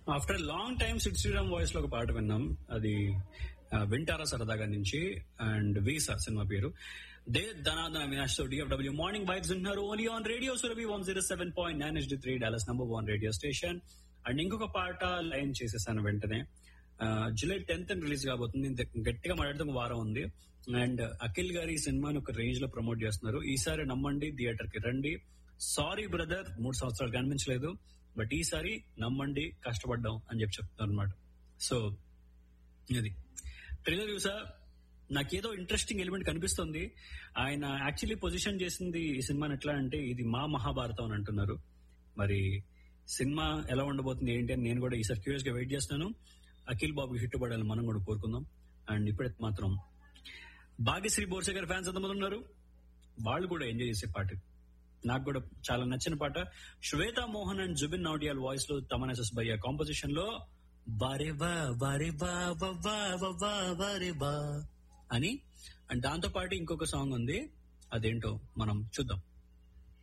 after long time Sid Sriram voice లో ఒక పాట విన్నాం అది ఆ, వింటారా సరదాగా నుంచి అండ్ వీసా సినిమా పేరు దే ధనాధన వినాష్ తో డిఎఫ్డబ్ల్యూ మార్నింగ్ వైబ్స్ ఉన్నారు only on radio Surabhi one zero seven point nine HD three Dallas number one radio station and ఇంకొక పాట లైన్ చేసేసాను వెంటనే ఆ, జూలై టెన్త్ రిలీజ్ కాబోతుంది ఇంత గట్టిగా మాట్లాడితే ఒక వారం ఉంది అండ్ అఖిల్ గారి ఈ సినిమాని ఒక రేంజ్ లో ప్రమోట్ చేస్తున్నారు ఈసారి నమ్మండి థియేటర్ కి రండి సారీ బ్రదర్ మూడు సంవత్సరాలు కనిపించలేదు బట్ ఈసారి నమ్మండి కష్టపడ్డాం అని చెప్పి చెప్తున్నారు అనమాట సో ఇది ట్రైలర్ చూసా నాకేదో ఇంట్రెస్టింగ్ ఎలిమెంట్ కనిపిస్తుంది ఆయన యాక్చువల్లీ పొజిషన్ చేసింది ఈ సినిమాని ఎట్లా అంటే ఇది మా మహాభారతం అని అంటున్నారు మరి సినిమా ఎలా ఉండబోతుంది ఏంటి అని నేను కూడా ఈసారి క్యూరియస్ గా వెయిట్ చేస్తున్నాను అఖిల్ బాబు హిట్ పడాలని మనం కూడా కోరుకుందాం అండ్ ఇప్పుడైతే మాత్రం భాగ్యశ్రీ బోర్సే గారి ఫ్యాన్స్ ఎంతమంది ఉన్నారు వాళ్ళు కూడా ఎంజాయ్ చేసే పాట నాకు కూడా చాలా నచ్చిన పాట శ్వేతా మోహన్ అండ్ జుబిన్ నౌటియాల్ వాయిస్ లో తమనసస్ భయ్య కాంపోజిషన్ లో బారే బా బారే బా బా బా బా బా బారే బా అని అండ్ దాంతో పాటు ఇంకొక సాంగ్ ఉంది అదేంటో మనం చూద్దాం